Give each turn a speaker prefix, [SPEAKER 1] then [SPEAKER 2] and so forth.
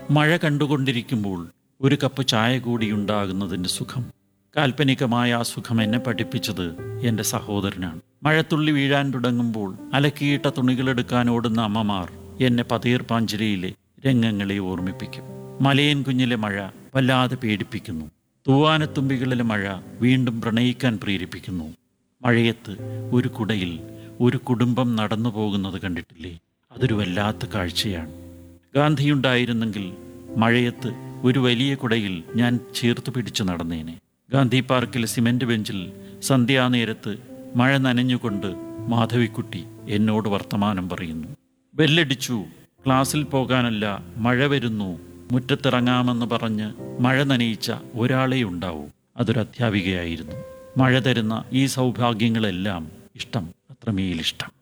[SPEAKER 1] മഴ കണ്ടുകൊണ്ടിരിക്കുമ്പോൾ ഒരു കപ്പ് ചായ കൂടി ഉണ്ടാകുന്നതിൻ്റെ സുഖം കാൽപ്പനികമായ ആ സുഖം എന്നെ പഠിപ്പിച്ചത് എൻ്റെ സഹോദരനാണ് മഴത്തുള്ളി വീഴാൻ തുടങ്ങുമ്പോൾ അലക്കിയിട്ട തുണികളെടുക്കാൻ ഓടുന്ന അമ്മമാർ എന്നെ പതീർ പാഞ്ചിരയിലെ രംഗങ്ങളെ ഓർമ്മിപ്പിക്കും മലയൻ കുഞ്ഞിലെ മഴ വല്ലാതെ പേടിപ്പിക്കുന്നു തൂവാനത്തുമ്പികളിലെ മഴ വീണ്ടും പ്രണയിക്കാൻ പ്രേരിപ്പിക്കുന്നു മഴയത്ത് ഒരു കുടയിൽ ഒരു കുടുംബം നടന്നു പോകുന്നത് കണ്ടിട്ടില്ലേ അതൊരു വല്ലാത്ത കാഴ്ചയാണ് ഗാന്ധിയുണ്ടായിരുന്നെങ്കിൽ മഴയത്ത് ഒരു വലിയ കുടയിൽ ഞാൻ ചേർത്ത് പിടിച്ചു നടന്നേനെ ഗാന്ധി പാർക്കിലെ സിമന്റ് ബെഞ്ചിൽ സന്ധ്യാനേരത്ത് മഴ നനഞ്ഞുകൊണ്ട് മാധവിക്കുട്ടി എന്നോട് വർത്തമാനം പറയുന്നു ബെല്ലടിച്ചു ക്ലാസ്സിൽ പോകാനല്ല മഴ വരുന്നു മുറ്റത്തിറങ്ങാമെന്ന് പറഞ്ഞ് മഴ നനയിച്ച ഒരാളെ ഉണ്ടാവൂ അതൊരു അധ്യാപികയായിരുന്നു മഴ തരുന്ന ഈ സൗഭാഗ്യങ്ങളെല്ലാം ഇഷ്ടം അത്രമേലിഷ്ടം